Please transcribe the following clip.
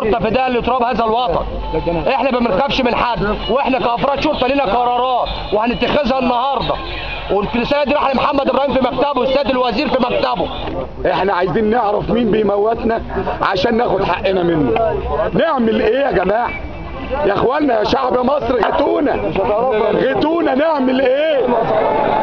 شرطه فداء لتراب هذا الوطن احنا ما بنخافش من حد واحنا كافراد شرطه لنا قرارات وهنتخذها النهارده والرساله دي راح لمحمد ابراهيم في مكتبه والسيد الوزير في مكتبه احنا عايزين نعرف مين بيموتنا عشان ناخد حقنا منه نعمل ايه يا جماعه يا اخوانا يا شعب مصر غتونا غتونا نعمل ايه